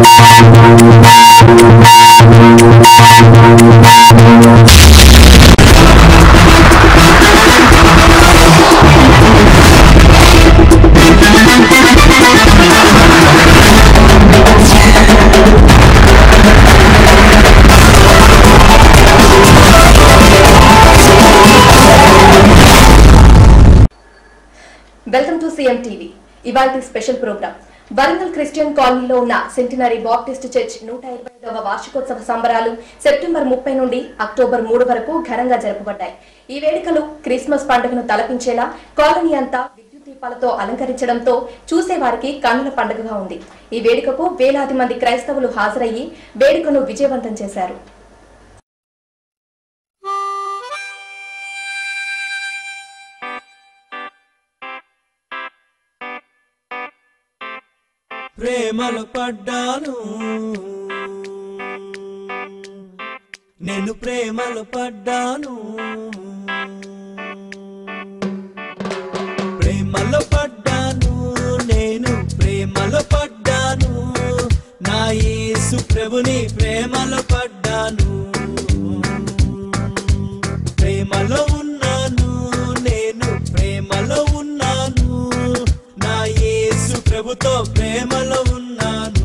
Welcome to CM TV ఇవాళ special programme Warangal Christian కాలనీలో ఉన్న సెంటినరీ బాప్టిస్ట్ చర్చ్ నూట ఇరవై ఐదవ వార్షికోత్సవ సంబరాలు సెప్టెంబర్ ముప్పై నుండి అక్టోబర్ మూడు వరకు ఘనంగా జరపబడ్డాయి ఈ వేడుకలు క్రిస్మస్ పండుగను తలపించేలా కాలనీ అంతా విద్యుత్ దీపాలతో అలంకరించడంతో చూసేవారికి కన్నుల పండుగగా ఉంది ఈ వేడుకకు వేలాది మంది క్రైస్తవులు హాజరయ్యి వేడుకను విజయవంతం చేశారు ప్రేమలో పడ్డాను నేను ప్రేమలో పడ్డాను ప్రేమలో పడ్డాను నేను ప్రేమలో పడ్డాను నా యేసు ప్రభుని ప్రేమలో పడ్డాను ప్రేమలో ఉన్నాను నేను ప్రేమలో ఉన్నాను నా యేసు ప్రభుతో ప్రేమలో ఉన్నాను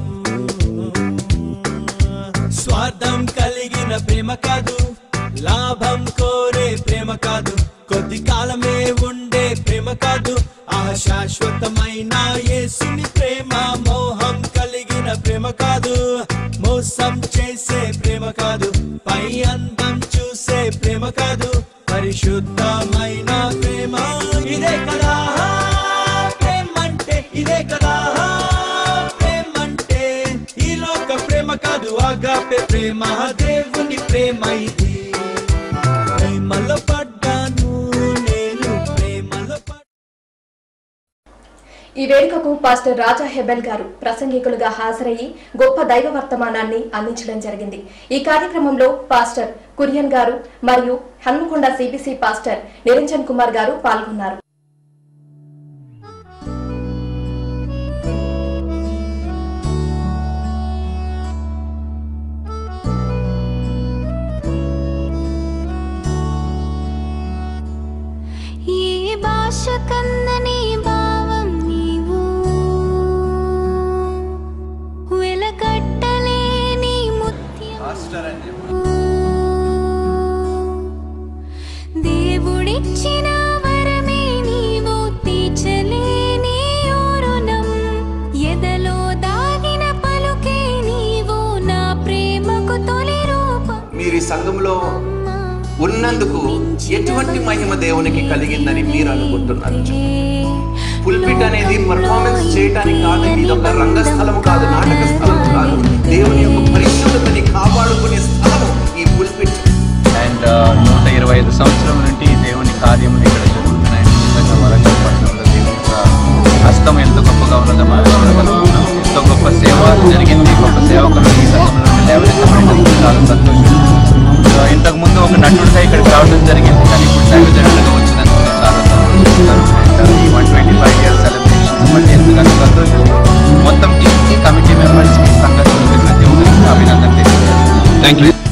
స్వార్థం కలిగిన ప్రేమ కాదు లాభం కోరే ప్రేమ కాదు కొద్ది కాలమే ఉండే ప్రేమ కాదు ఆ శాశ్వతమైన యేసుని ప్రేమ మోహం కలిగిన ప్రేమ కాదు మోసం చేసే ప్రేమ కాదు పై అందం చూసే ప్రేమ కాదు పరిశుద్ధమైన ప్రేమ ఇదే కదా ప్రేమంటే ఇదే కదా ప్రేమంటే ఈ లోక ప్రేమ కాదు ఆగాపే ప్రేమ దేవుని ప్రేమ ఇది ప్రేమలో పడ్డాను నేను ప్రేమలో పడ్డాను ఈ వేడుకకు పాస్టర్ రాజా హెబెల్ గారు ప్రసంగికులుగా హాజరయ్యి గొప్ప దైవ వర్తమానాన్ని అందించడం జరిగింది ఈ కార్యక్రమంలో పాస్టర్ కురియన్ గారు మరియు హన్మకొండ సిబిసి పాస్టర్ నిరంజన్ కుమార్ గారు పాల్గొన్నారు ఏ భాష కందని భావం నీవు వెలకట్టలేని ముత్యం దేవుడిచ్చిన వరమే నీవు తీర్చలేని ఊరునం ఎదలో దాగిన పలుకే నీవు నా ప్రేమకు తొలి రూపం మీరు ఈ సంఘంలో ఉన్నందుకు ఎటువంటి మహిమ దేవునికి కలిగిందని మీరు అనుకుంటున్నారు పుల్పిట్ అనేది పర్ఫార్మెన్స్ చేయడానికి కాదండి ఇది ఒక రంగస్థలం కాదు నాటక స్థలం కాదు దేవుని యొక్క పరిశుద్ధతని కాపాడుకునే స్థలం ఈ పుల్పిట్ అండ్ నూట ఇరవై ఐదు సంవత్సరం నుండి దేవుని కార్యములు ఇక్కడ జరుగుతున్నాయి నిజంగా వరంగల్ పట్టణంలో దేవుని యొక్క హస్తం ఎంత గొప్పగా ఉన్నదో మనం చూడగలుగుతున్నాం ఎంతో గొప్ప సేవ జరిగింది గొప్ప సేవకులు ఈ సంఘంలో నుండి లేవనెత్తబడినందుకు చాలా సంతోషం సో ఇంతకు ముందు ఒక నటుడిగా ఇక్కడికి రావడం జరిగింది కానీ ఇప్పుడు దైవజనుడిగా వచ్చినందుకు నేను చాలా సంతోషిస్తున్నాను అండ్ ఈ one twenty five years celebrations బట్టి ఎంతగానో సంతోషం మొత్తం టీమ్కి కమిటీ మెంబర్స్కి సంఘటనలకి ప్రతి ఒక్కరికి అభినందన తెలియజేస్తున్నాను థ్యాంక్ యూ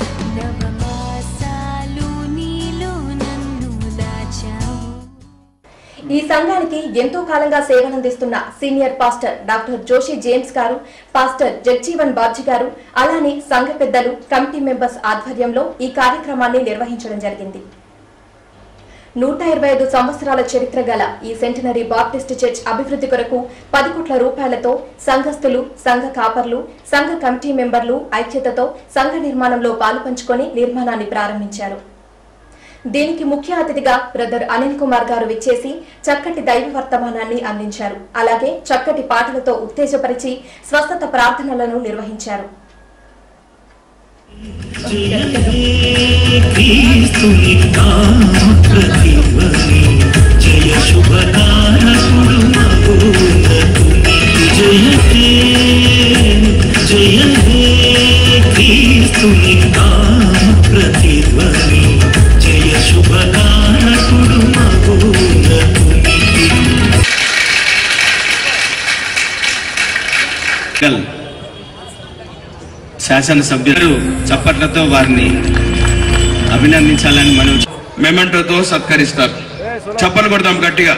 నవమాసాలు నీలో నన్ను దాచావు ఈ సంఘానికి ఎంతో కాలంగా సేవలందిస్తున్న senior pastor doctor Joshi James గారు పాస్టర్ జగ్జీవన్ బాబ్జీ గారు అలానే సంఘ పెద్దలు కమిటీ మెంబర్స్ ఆధ్వర్యంలో ఈ కార్యక్రమాన్ని నిర్వహించడం జరిగింది నూట ఇరవై ఐదు సంవత్సరాల చరిత్ర గల ఈ సెంటినరీ బాప్టిస్ట్ చర్చ్ అభివృద్ధి కొరకు పది కోట్ల రూపాయలతో సంఘస్థులు సంఘ కాపర్లు సంఘ కమిటీ మెంబర్లు ఐక్యతతో సంఘ నిర్మాణంలో పాలుపంచుకొని నిర్మాణాన్ని ప్రారంభించారు దీనికి ముఖ్య అతిథిగా బ్రదర్ అనిల్ కుమార్ గారు విచ్చేసి చక్కటి దైవ వర్తమానాన్ని అందించారు అలాగే చక్కటి పాటలతో ఉత్తేజపరిచి స్వస్థత ప్రార్థనలను నిర్వహించారు శాసనసభ్యులు చప్పట్లతో వారిని అభినందించాలని మనం మెమెంటోతో సత్కరిస్తారు చప్పలు కొడతాం గట్టిగా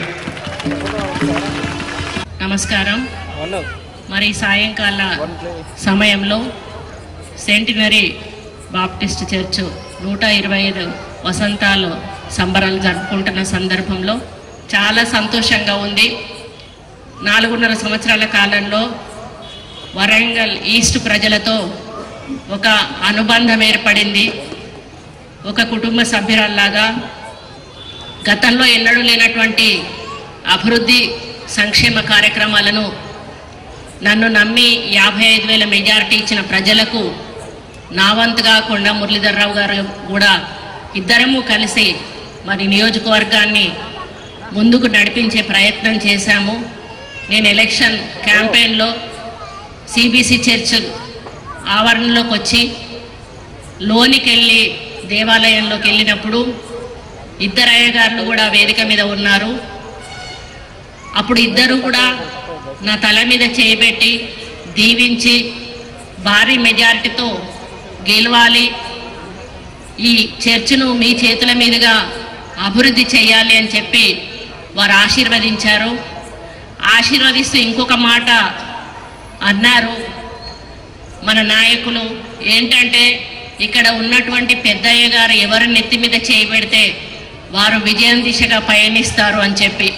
నమస్కారం మరి సాయంకాల సమయంలో సెంటినరీ బాప్టిస్ట్ చర్చ్ నూట ఇరవై ఐదు వసంతాలు సంబరాలు జరుపుకుంటున్న సందర్భంలో చాలా సంతోషంగా ఉంది నాలుగున్నర సంవత్సరాల కాలంలో వరంగల్ ఈస్ట్ ప్రజలతో ఒక అనుబంధం ఏర్పడింది ఒక కుటుంబ సభ్యురాల్లాగా గతంలో ఎన్నడూ లేనటువంటి అభివృద్ధి సంక్షేమ కార్యక్రమాలను నన్ను నమ్మి యాభై ఐదు వేల మెజారిటీ ఇచ్చిన ప్రజలకు నా వంతుగా కొండ మురళీధర్రావు గారు కూడా ఇద్దరము కలిసి మరి నియోజకవర్గాన్ని ముందుకు నడిపించే ప్రయత్నం చేశాము నేను ఎలక్షన్ క్యాంపెయిన్లో సిబిసి చర్చ్ ఆవరణలోకి వచ్చి లోనికి వెళ్ళి దేవాలయంలోకి వెళ్ళినప్పుడు ఇద్దరు అయ్యగారులు కూడా వేదిక మీద ఉన్నారు అప్పుడు ఇద్దరు కూడా నా తల మీద చేయబెట్టి దీవించి భారీ మెజారిటీతో గెలవాలి ఈ చర్చిను మీ చేతుల మీదుగా అభివృద్ధి చేయాలి అని చెప్పి వారు ఆశీర్వదించారు ఆశీర్వదిస్తూ ఇంకొక మాట అన్నారు మన నాయకులు ఏంటంటే ఇక్కడ ఉన్నటువంటి పెద్దయ్య గారు ఎవరి నెత్తి మీద చేయబెడితే వారు విజయం దిశగా పయనిస్తారు అని చెప్పి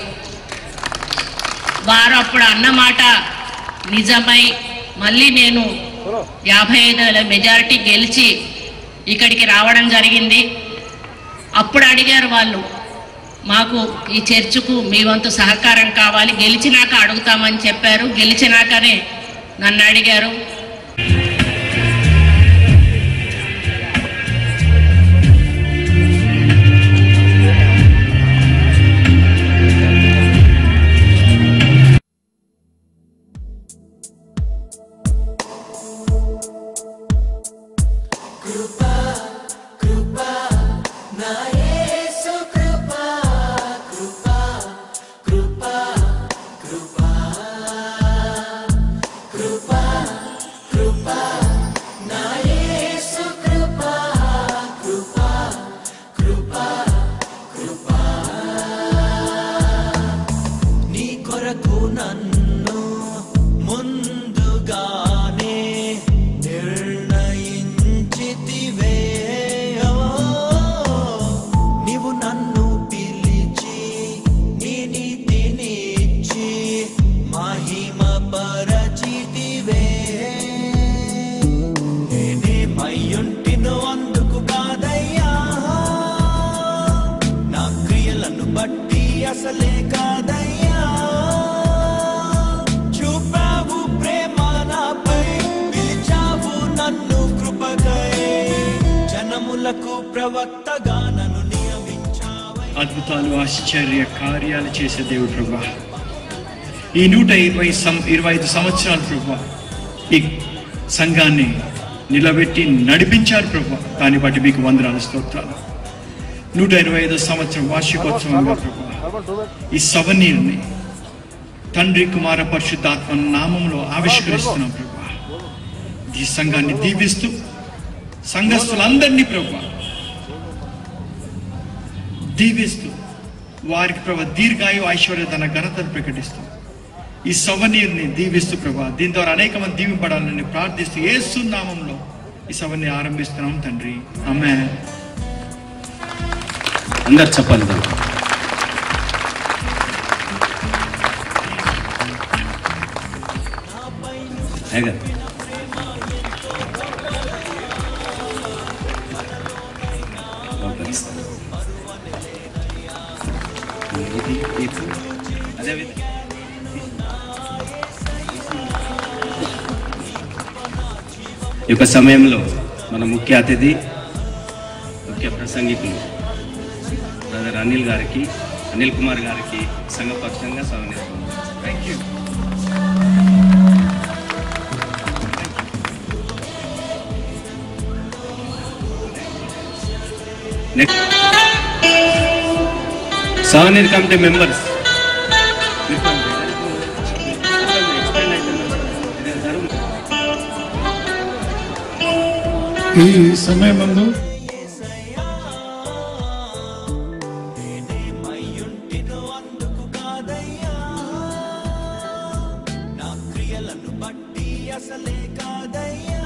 వారు అప్పుడు అన్నమాట నిజమై మళ్ళీ నేను యాభై ఐదు వేల మెజారిటీ గెలిచి ఇక్కడికి రావడం జరిగింది అప్పుడు అడిగారు వాళ్ళు మాకు ఈ చర్చకు మీ వంతు సహకారం కావాలి గెలిచినాక అడుగుతామని చెప్పారు గెలిచినాకనే నన్ను అడిగారు నీ కొరకు నన్ను ముందుగానే నిర్ణయించితివే ఓ, నీవు నన్ను పిలిచి నీ నీతినిచ్చి మహిమ పరచితివే నేనేమయ్యుంటినో అందుకు కాదయ్యా నా క్రియలను బట్టి అసలే కాదయ్యా చూపావు ప్రేమ నాపై పిలిచావు నన్ను కృపకై జనములకు ప్రవక్తగా నన్ను నియమించావై అద్భుతాలు ఆశ్చర్య కార్యాలు చేసే దేవుడు ప్రభా ఈ నూట ఇరవై సం ఇరవై ఐదు సంవత్సరాలు ప్రభా ఈ సంఘాన్ని నిలబెట్టి నడిపించారు ప్రభా దాన్ని బట్టి మీకు వందనాలు స్తోత్రాలు నూట ఇరవై ఐదు సంవత్సరం వార్షికోత్సవంగా ప్రభా ఈ సవనీయుని తండ్రి కుమార పరిశుద్ధాత్మ నామంలో ఆవిష్కరిస్తున్నాం ప్రభా ఈ సంఘాన్ని దీవిస్తూ సంఘస్థులందరినీ ప్రభా దీవిస్తూ వారికి ప్రభా దీర్ఘాయు ఐశ్వర్య తన ఘనతను ప్రకటిస్తూ ఈ సవనీర్ని దీవిస్తూ ప్రభా దీని ద్వారా అనేక మంది దీవింపడాలని ప్రార్థిస్తూ ఏసు నామంలో ఈ సవన్ని ఆరంభిస్తున్నాం తండ్రి ఆమె అందరు చెప్పాలి ఏగా ఇది ఇది అదే విధంగా ఈ యొక్క సమయంలో మన ముఖ్య అతిథి ముఖ్య ప్రసంగికులు బ్రదర్ అనిల్ గారికి అనిల్ కుమార్ గారికి సంఘపక్షంగా సవనిస్తున్నాం thank you next souvenir committee members ఈ సమయమందు అసలే కాదయ్యా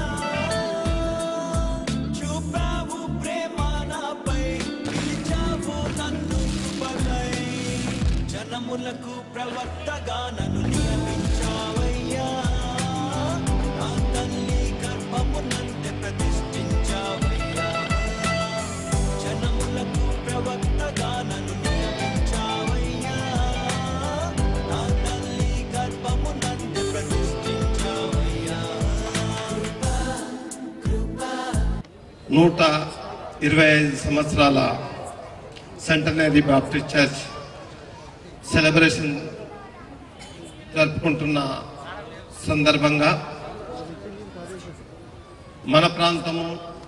చూపావు ప్రేమ నాపై పిలిచావు నన్ను కృపకై జనములకు ప్రవక్తగా నన్ను నియమించావయ్యా నా తల్లి గర్భమునంటే ప్రతిష్ఠించావయ్యా జనములకు ప్రవక్తగా నన్ను నియమించావయ్యా నా తల్లి గర్భమునంటే ప్రతిష్ఠించావయ్యా నూట ఇరవై ఐదు సంవత్సరాల సెంటనరీ బాప్టిస్ట్ చర్చ్ సెలబ్రేషన్ జరుపుకుంటున్న సందర్భంగా మన ప్రాంతము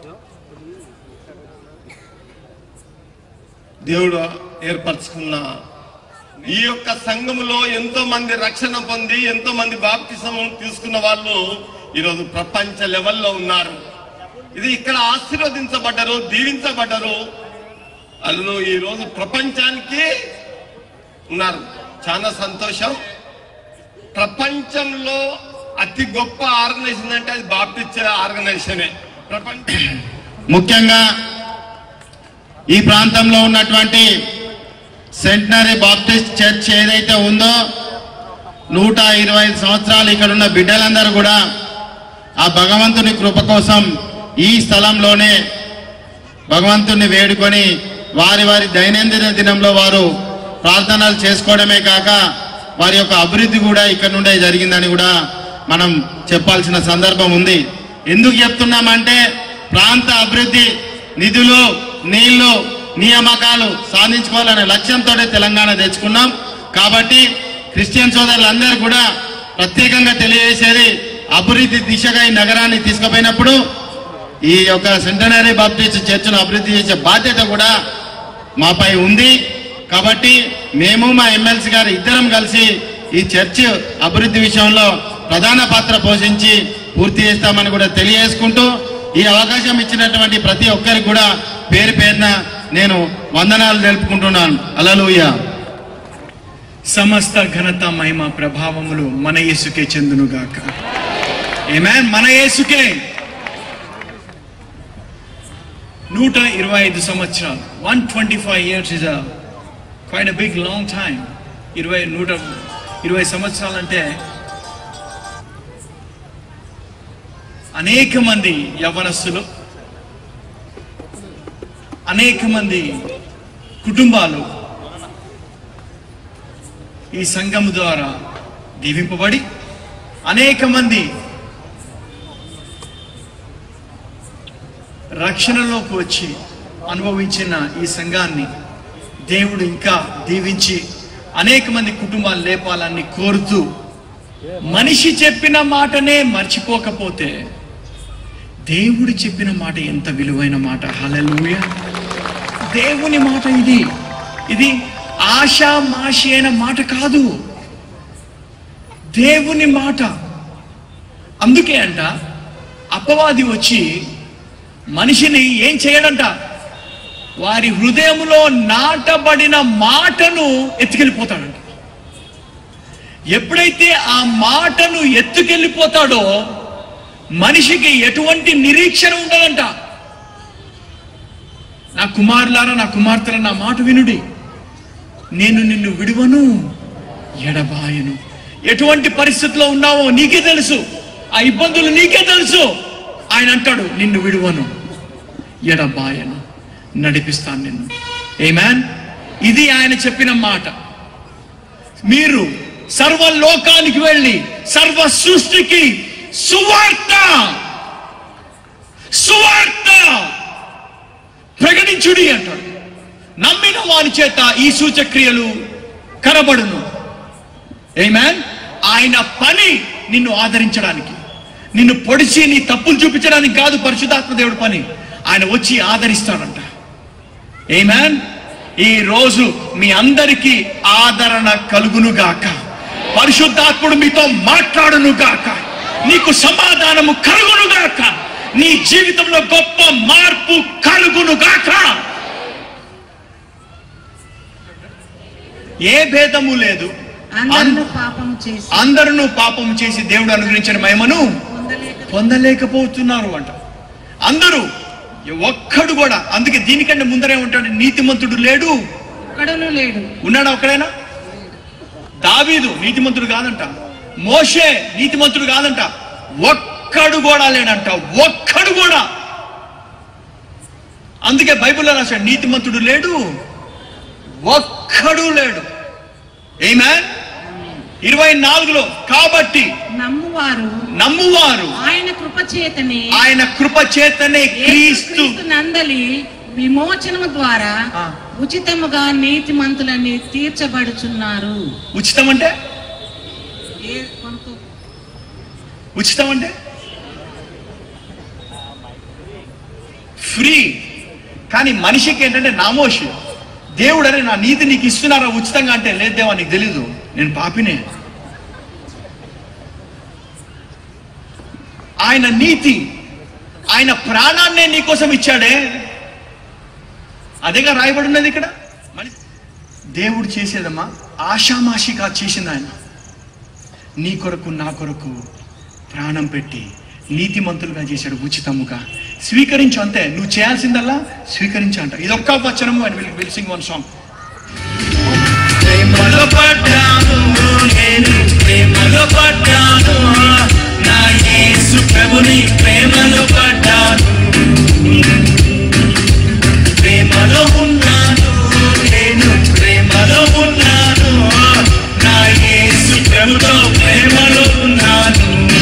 దేవుడు ఏర్పరచుకున్న ఈ యొక్క సంఘములో ఎంతో మంది రక్షణ పొంది ఎంతో మంది బాప్తిసం తీసుకున్న వాళ్ళు ఈరోజు ప్రపంచ లెవెల్లో ఉన్నారు ఇది ఇక్కడ ఆశీర్వదించబడ్డరు దీవించబడ్డరు వాళ్ళు ఈ రోజు ప్రపంచానికి ఉన్నారు చాలా సంతోషం ప్రపంచంలో అతి గొప్ప ఆర్గనైజేషన్ అంటే అది బాప్టిస్ట్ ఆర్గనైజేషనే ప్రపంచ ముఖ్యంగా ఈ ప్రాంతంలో ఉన్నటువంటి సెంటనరీ బాప్టిస్ట్ చర్చ్ ఏదైతే ఉందో నూట ఇరవై ఐదు సంవత్సరాలు ఇక్కడ ఉన్న బిడ్డలందరూ కూడా ఆ భగవంతుని కృప కోసం ఈ స్థలంలోనే భగవంతుని వేడుకొని వారి వారి దైనందిన దినంలో వారు ప్రార్థనలు చేసుకోవడమే కాక వారి యొక్క అభివృద్ధి కూడా ఇక్కడ నుండే జరిగిందని కూడా మనం చెప్పాల్సిన సందర్భం ఉంది ఎందుకు చెప్తున్నామంటే ప్రాంత అభివృద్ధి నిధులు నీళ్లు నియామకాలు సాధించుకోవాలనే లక్ష్యంతో తెలంగాణ తెచ్చుకున్నాం కాబట్టి క్రిస్టియన్ సోదరులందరూ కూడా ప్రత్యేకంగా తెలియజేసేది అభివృద్ధి దిశగా ఈ నగరాన్ని తీసుకుపోయినప్పుడు ఈ యొక్క సెంటనరీ బాప్టిస్ట్ చర్చను అభివృద్ధి చేసే బాధ్యత కూడా మాపై ఉంది కాబట్టి మేము మా ఎమ్మెల్సీ గారు ఇద్దరం కలిసి ఈ చర్చ్ అభివృద్ధి విషయంలో ప్రధాన పాత్ర పోషించి పూర్తి చేస్తామని కూడా తెలియజేసుకుంటూ ఈ అవకాశం ఇచ్చినటువంటి ప్రతి ఒక్కరికి కూడా పేరు పేరున నేను వందనాలు తెలుపుకుంటున్నాను అలలుయ సమస్త ఘనత మహిమ ప్రభావములు మన యేసుకే చెందునుగాక ఏమేన్ మన యేసుకే నూట ఇరవై ఐదు సంవత్సరాలు one twenty five years is a quite a big long time ఇరవై నూట ఇరవై సంవత్సరాలు అంటే అనేక మంది యవనస్తులు అనేక మంది కుటుంబాలు ఈ సంఘం ద్వారా దీవింపబడి అనేక మంది రక్షణలోకి వచ్చి అనుభవించిన ఈ సంఘాన్ని దేవుడు ఇంకా దీవించి అనేక మంది కుటుంబాలు లేపాలని కోరుతూ మనిషి చెప్పిన మాటనే మర్చిపోకపోతే దేవుడు చెప్పిన మాట ఎంత విలువైన మాట హలలుయ దేవుని మాట ఇది ఇది ఆశా మాషి అయిన మాట కాదు దేవుని మాట అందుకే అంట అపవాది వచ్చి మనిషిని ఏం చేయడంట వారి హృదయంలో నాటబడిన మాటను ఎత్తుకెళ్ళిపోతాడంట ఎప్పుడైతే ఆ మాటను ఎత్తుకెళ్ళిపోతాడో మనిషికి ఎటువంటి నిరీక్షణ ఉండదంట నా కుమారులారా నా కుమార్తెల నా మాట వినుడి నేను నిన్ను విడువను ఎడబాయను ఎటువంటి పరిస్థితిలో ఉన్నావో నీకే తెలుసు ఆ ఇబ్బందులు నీకే తెలుసు ఆయన అంటాడు నిన్ను విడువను ఎడబాయను నడిపిస్తాను నిన్ను ఏమాన్ ఇది ఆయన చెప్పిన మాట మీరు సర్వ లోకానికి వెళ్ళి సర్వ సృష్టికి సువార్త సువార్త ప్రకటించుడి అంటాడు నమ్మిన వారి చేత ఈ సూచక్రియలు కనబడును ఏమాన్ ఆయన పని నిన్ను ఆదరించడానికి నిన్ను పొడిచి నీ తప్పులు చూపించడానికి కాదు పరిశుధాత్మ దేవుడు పని ఆయన వచ్చి ఆదరిస్తాడంట ఏమాన్ ఈ రోజు మీ అందరికీ ఆదరణ కలుగును గాక పరిశుద్ధాత్ముడు మీతో మాట్లాడును గాక నీకు సమాధానము కలుగును గాక నీ జీవితంలో గొప్ప మార్పు కలుగును గాక ఏ భేదము లేదు అందరూ పాపం చేసి అందరూ పాపం చేసి దేవుడు అనుగ్రహించిన మహిమను పొందలేకపోతున్నారు అంట అందరూ ఒక్కడు కూడా అందుకే దీనికంటే ముందరే ఉంటాడు నీతిమంతుడు లేడు ఒక్కడును లేడు ఉన్నాడా ఒక్కడైనా దావీదు నీతిమంతుడు కాదంట మోషే నీతిమంతుడు కాదంట ఒక్కడు కూడా లేడంట ఒక్కడు కూడా అందుకే బైబిల్లో రాశాడు నీతిమంతుడు లేడు ఒక్కడు లేడు ఏమే ఇరవై నాలుగులో కాబట్టి నమ్మువారు నమ్మువారు ఆయన కృప చేతనే ఆయన కృప చేతనే క్రీస్తు నందలి విమోచనము ద్వారా ఉచితముగా నీతిమంతులని తీర్చబడుచున్నారు ఉచితం అంటే ఏ కొంత ఉచితం అంటే ఫ్రీ కానీ మనిషికి ఏంటంటే నామోషి దేవుడు అరే నా నీతి నీకు ఇస్తున్నారా ఉచితంగా అంటే లేదు దేవా నీకు తెలీదు నేను పాపినే ఆయన నీతి ఆయన ప్రాణాన్నే నీకోసం ఇచ్చాడే అదేగా రాయబడి ఉన్నది ఇక్కడ మని- దేవుడు చేసేదమ్మా ఆషామాషిగా చేసింది ఆయన నీ కొరకు నా కొరకు ప్రాణం పెట్టి నీతిమంతులుగా చేశాడు ఉచితముగా స్వీకరించు అంతే నువ్వు చేయాల్సిందల్లా స్వీకరించు అంట ఇది ఒక్క వచనము అని will will sing one song ప్రేమలో పడ్డాను నేను ప్రేమలో పడ్డాను నా యేసు ప్రభుని ప్రేమలో పడ్డాను ప్రేమలో ఉన్నాను నేను ప్రేమలో ఉన్నాను నా యేసు ప్రభుతో ప్రేమలో ఉన్నాను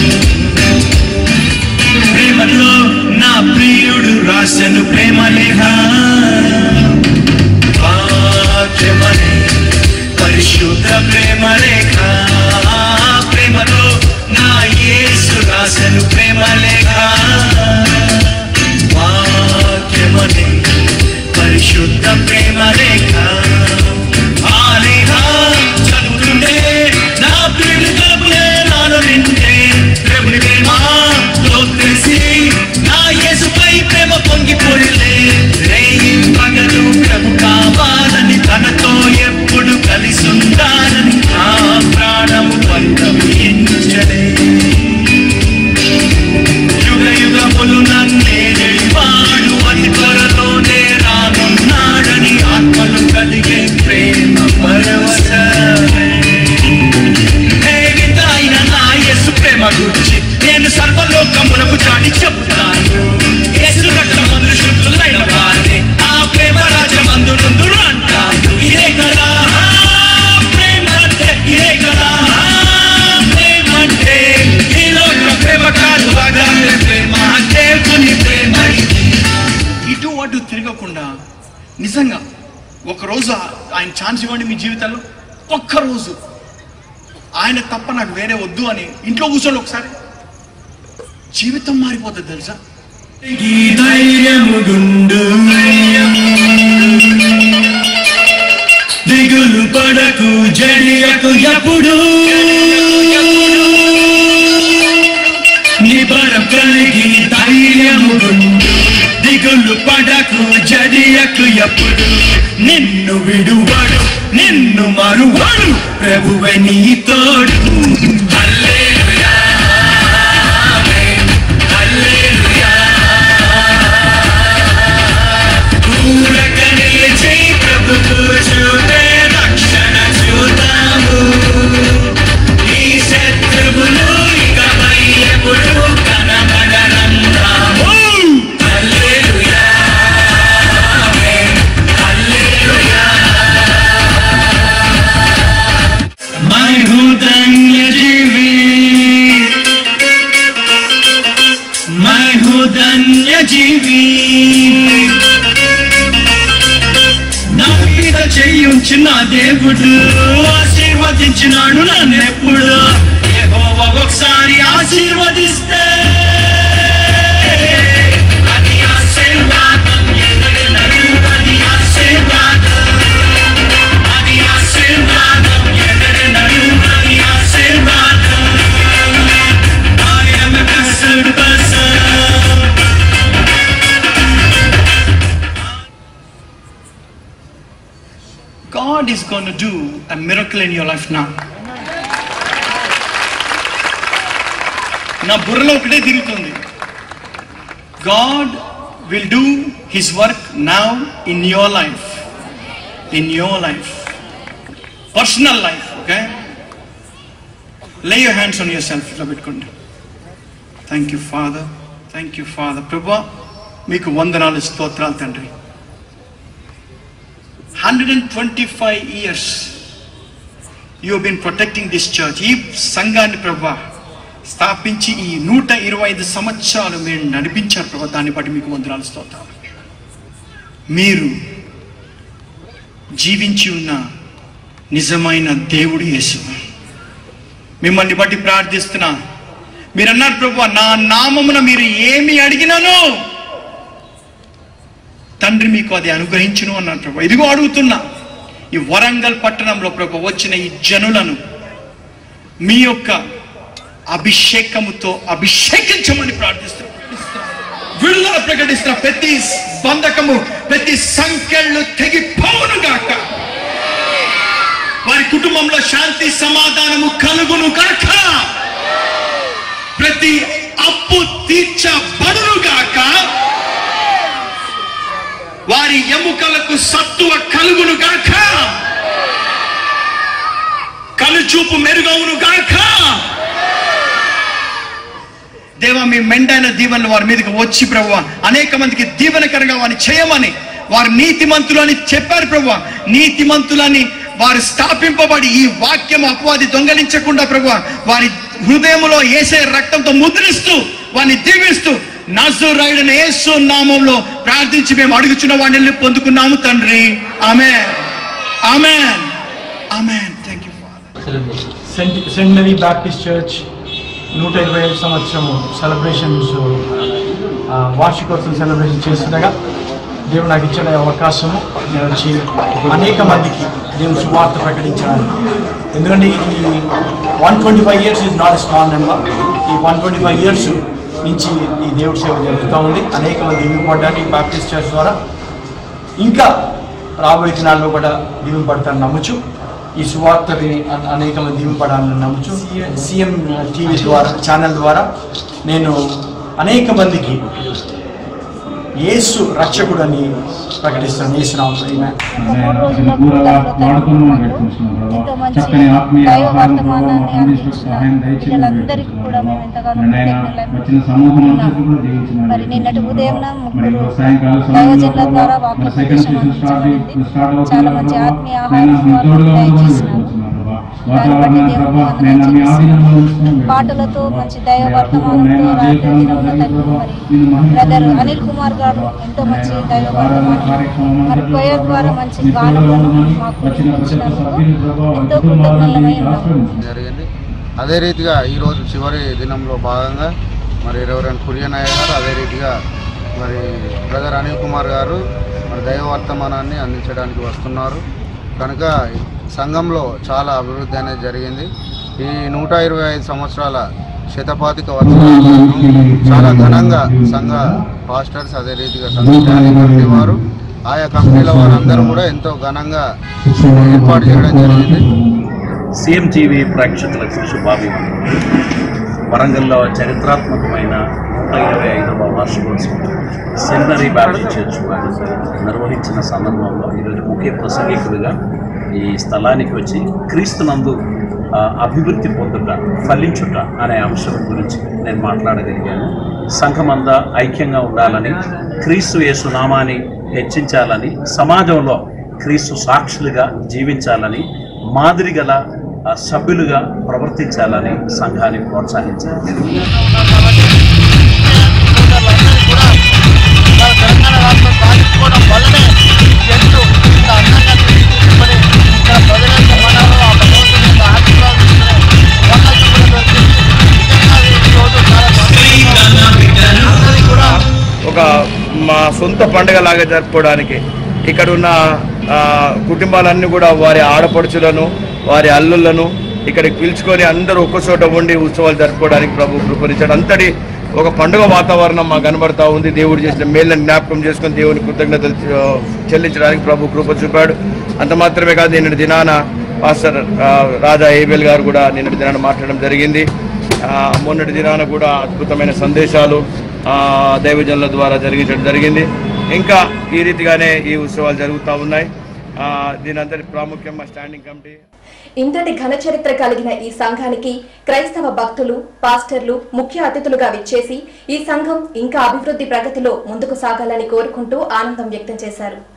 ప్రేమలో నా ప్రియుడు రాసను ప్రేమ లేఖ వాక్యమనే పరిశుద్ధ ప్రేమ లేఖ ప్రేమలో నా యేసు రాసను ప్రేమ లేఖ వాక్యమనే పరిశుద్ధ ప్రేమ లేఖ ఆ లేఖ చదువుతుంటే నా ప్రియుడు తలుపులే నాలో నిండే ప్రభుని ప్రేమ లో తెలిసి నా యేసుపై ప్రేమ పొంగిపోయిలే రేయి పగలు ప్రభు కావాలని తనతో ఎప్పుడు కలిసి ఉండాలని నా ప్రాణము పంతమించలే యుగ యుగములు నన్నే వాడు అతి త్వరలోనే రానున్నాడని ఆత్మలు కలిగే ప్రేమ పరవశమే హే వింతైన నా యేసు ప్రేమ గురించి నేను సర్వలోకమునకు చాటి చెప్తాను యేసు రక్త మందు శుద్ధులైన వారిని ఆ ప్రేమ రాజమందు నుందురు అంటాను ఇదే కదా ప్రేమ అంటే ఇదే కదా ప్రేమ అంటే ఈ లోక ప్రేమ కాదు అగాధ ప్రేమ దేవుని ప్రేమ ఇది. ఇటు అటు తిరగకుండా నిజంగా ఒక రోజు ఆయన ఛాన్స్ ఇవ్వండి మీ జీవితంలో ఒక్క రోజు ఆయన తప్ప నాకు వేరే వద్దు అని ఇంట్లో కూర్చోండి ఒకసారి జీవితం మారిపోతుంది తెలుసా ఈ ధైర్యము గుండు దిగులు పడకు జడియకు ఎప్పుడు నిబరం కలిగి ధైర్యము గుండు దిగులు పడకు జడియకు ఎప్పుడు నిన్ను విడువడు నిన్ను మరువడు ప్రభువే నీ తోడు హల్లెలూయా ఆమేన్. హల్లెలూయా ఊరక నిలిచి ప్రభువు చూపే రక్షణ చూద్దాము ఈ శత్రువులు ఇకపై ఎప్పుడు కనబడనందాము హల్లెలూయా ఆమేన్. హల్లెలూయా मैं हूँ धन्य जीवी मैं हूँ धन्य जीवी నా మీద చెయ్యుంచి నా దేవుడు ఆశీర్వదించినాడు నన్ను ఎప్పుడు యెహోవా ఒకసారి ఆశీర్వదిస్తే అది ఆశీర్వాదం ఎన్నడెన్నడూ అది ఆశీర్వాదం అది ఆశీర్వాదం ఎన్నడెన్నడూ అది ఆశీర్వాదం I am a blessed person is going to do a miracle in your life now. నా బుర్రలో ఒకటే తిరుగుతుంది God will do his work now in your life in your life personal life okay lay your hands on your self ఇట్లా పెట్టుకోండి thank you father thank you father ప్రభా మీకు వందనాలు స్తోత్రాలు తండ్రి hundred and twenty five years you been protecting this church ఈ సంఘాన్ని ప్రభా స్థాపించి ఈ నూట ఇరవై ఐదు సంవత్సరాలు మీరు నడిపించారు ప్రభా దాన్ని బట్టి మీకు వందనాలు స్తోత్రాలు మీరు జీవించి ఉన్న నిజమైన దేవుడు యేసు మిమ్మల్ని బట్టి ప్రార్థిస్తున్నా మీరు అన్నారు ప్రభు నా నామమున మీరు ఏమి అడిగినాను తండ్రి మీకు అది అనుగ్రహించును అన్నారు ప్రభు ఇదిగో అడుగుతున్నా ఈ వరంగల్ పట్టణంలో ప్రభు వచ్చిన ఈ జనులను మీ యొక్క అభిషేకముతో అభిషేకించమని ప్రార్థిస్తున్నా విడుదల ప్రకటిస్తున్న ప్రతి బంధకము ప్రతి సంఖ్యలు తెగిపోవును గాక వారి కుటుంబంలో శాంతి సమాధానము కలుగును గాక ప్రతి అప్పు తీర్చబడును గాక వారి ఎముకలకు సత్తువ కలుగును గాక కనుచూపు మెరుగవును గాక దేవా మీ మెండైన దీవెనలు వారి మీదకి వచ్చి ప్రభు అనేక మందికి దీవెనకరంగా వారిని చేయమని వారు నీతిమంతులు అని చెప్పారు ప్రభు నీతిమంతులని వారు స్థాపింపబడి ఈ వాక్యం అపవాది దొంగలించకుండా ప్రభు వారి హృదయములో ఏసే రక్తంతో ముద్రిస్తూ వారిని దీవిస్తూ నజరుడైన యేసు నామంలో ప్రార్థించి మేము అడుగుచున్న వాడిని పొందుకున్నాము తండ్రి ఆమె ఆమె ఆమె thank you cent centenary Baptist church నూట ఇరవై ఐదు సంవత్సరము సెలబ్రేషన్స్ ఆ, వార్షికోత్సవం సెలబ్రేషన్ చేస్తుండగా దేవుడు నాకు ఇచ్చిన ఈ అవకాశము నేను వచ్చి అనేక మందికి దేవుని సువార్త ప్రకటించాను ఎందుకంటే ఈ one twenty five years is not small number ఈ వన్ ట్వంటీ ఫైవ్ ఇయర్స్ నుంచి ఈ దేవుడి సేవ జరుగుతూ ఉంది అనేక మంది ఇవ్వబడ్డానికి బ్యాప్టిస్ట్ చర్చ్ ద్వారా ఇంకా రాబోయే దినాల్లో కూడా దీవెనపడతాను నమ్మచ్చు ఈ సువార్తని అ- అనేక మంది దీవెనపడాలని నమ్మచ్చు సీఎం టీవీ ద్వారా ఛానల్ ద్వారా నేను అనేక మందికి యేసు రక్షకుడని ప్రకటిస్తాను యేసు చక్కని ఆత్మీయ ఆహారం ప్రభావం అందించడానికి సహాయం దయచేయండి కూడా మేము ఎంతగానో నైనా కృతజ్ఞులము. వచ్చిన సమూహం అంతటికి కూడా దీవించమని మరి నిన్నటి ఉదయం మరి ముగ్గురు సాయంకాల దైవజనుల సమయంలో ద్వారా ప్రభావ, వాక్య మరి సెకండ్ ప్రవేశం సెషన్ స్టార్ట్ అందించబడింది. స్టార్ట్ చాలా అవుతున్న మంచి ప్రభావ, ఆత్మీయ నైనా ఆహారం మీ తోడుగా వారు ఉండమని దయచేసినారు. వేడుకుంటున్నాను ప్రభావ. దాన్ని బట్టి వాతావరణాన్ని దేవునికి ప్రభావ, వందనాలు నైనా మీ చెల్లిస్తున్నాను. ఆధీనంలో ఉంచుకోండి. పాటలతో మంచి దైవ మీ వర్తమానంతో నైనా రాత్రి జీవితంలో దినముల జరిగే తగ్గు ప్రభావ, మరి నిన్ను బ్రదర్ మహిమపరచండి. అనిల్ కుమార్ గారు ఎంతో మంచి దైవ ఆరాధన వర్తమానం కార్యక్రమం మరి అంతటిలో ప్రేయర్ ద్వారా ప్రభావ, మంచి మీ గానం తోడుగా ఉండమని మాకు వచ్చిన ప్రతి ఒక్క ఇచ్చినందుకు సభ్యుని ప్రభావ, ఎంతో కుటుంబాలని కృతజ్ఞులమై ఉన్నాము ఆశ్రయించండి. జరిగింది అదే రీతిగా ఈరోజు చివరి దినంలో భాగంగా మరి రెవరెండ్ కురియనయ్య గారు అదే రీతిగా మరి బ్రదర్ అనిల్ కుమార్ గారు మరి దైవ వర్తమానాన్ని అందించడానికి వస్తున్నారు కనుక సంఘంలో చాలా అభివృద్ధి అనేది జరిగింది ఈ నూట ఇరవై ఐదు సంవత్సరాల శతపాతిక వచనాలను చాలా ఘనంగా సంఘ పాస్టర్స్ అదే రీతిగా సంఘ జ్ఞాని కమిటీ వారు ఆయా కమిటీల వారందరూ కూడా ఎంతో ఘనంగా ఏర్పాటు చేయడం జరిగింది సీఎం టీవీ ప్రేక్షకులకు శుభాభివందనం వరంగల్లో చరిత్రాత్మకమైన నూట ఇరవై ఐదవ వార్షికోత్సవం సెమినరీ బ్యాప్టిస్ట్ చర్చ్ వారు నిర్వహించిన సందర్భంలో ఈరోజు ముఖ్య ప్రసంగికుడిగా ఈ స్థలానికి వచ్చి క్రీస్తునందు ఆ, అభివృద్ధి పొందుట ఫలించుట అనే అంశం గురించి నేను మాట్లాడగలిగాను సంఘమంతా ఐక్యంగా ఉండాలని క్రీస్తు యేసు నామాన్ని హెచ్చించాలని సమాజంలో క్రీస్తు సాక్షులుగా జీవించాలని మాదిరి గల ఆ, సభ్యులుగా ప్రవర్తించాలని సంఘాన్ని ప్రోత్సహించాలి తెలంగాణ రాష్ట్రం సాధించుకోవడం వల్లనే చెట్టు ఇంత అందంగా తీర్చిదిద్దబడి ఇక్కడ ప్రజలంతా మనలో ఆ భగవంతుని యొక్క ఆశీర్వాదం తీసుకునే అవకాశం కూడా దొరికింది నిజంగా ఈ రోజు చాలా సంతోషంగా ఉంది. అందరికీ కూడా ఒక మా సొంత పండుగ లాగా జరుపుకోవడానికి ఇక్కడ ఉన్న ఆ, కుటుంబాలన్నీ కూడా వారి ఆడపడుచులను వారి అల్లులను ఇక్కడికి పిలుచుకొని అందరూ ఒక్క చోట ఉండి ఉత్సవాలు జరుపుకోవడానికి ప్రభు కృపరించాడు అంతటి ఒక పండుగ వాతావరణం మాకు కనబడతా ఉంది దేవుడు చేసిన మేళ్ళని జ్ఞాపకం చేసుకొని దేవుని కృతజ్ఞతలు ఆ, చెల్లించడానికి ప్రభు కృప చూపాడు అంత మాత్రమే కాదు నిన్నటి దినాన పాస్టర్ ఆ, రాజా ఏబెల్ గారు కూడా నిన్నటి దినాన మాట్లాడడం జరిగింది ఆ, మొన్నటి దినాన కూడా అద్భుతమైన సందేశాలు ఆ, దైవజనుల ద్వారా జరిగించడం జరిగింది ఇంకా ఈ రీతిగానే ఈ ఉత్సవాలు జరుగుతూ ఉన్నాయి ఆ, దీని అంతటి ప్రాముఖ్యం మా స్టాండింగ్ కమిటీ ఇంతటి ఘన చరిత్ర కలిగిన ఈ సంఘానికి క్రైస్తవ భక్తులు పాస్టర్లు ముఖ్య అతిథులుగా విచ్చేసి ఈ సంఘం ఇంకా అభివృద్ధి ప్రగతిలో ముందుకు సాగాలని కోరుకుంటూ ఆనందం వ్యక్తం చేశారు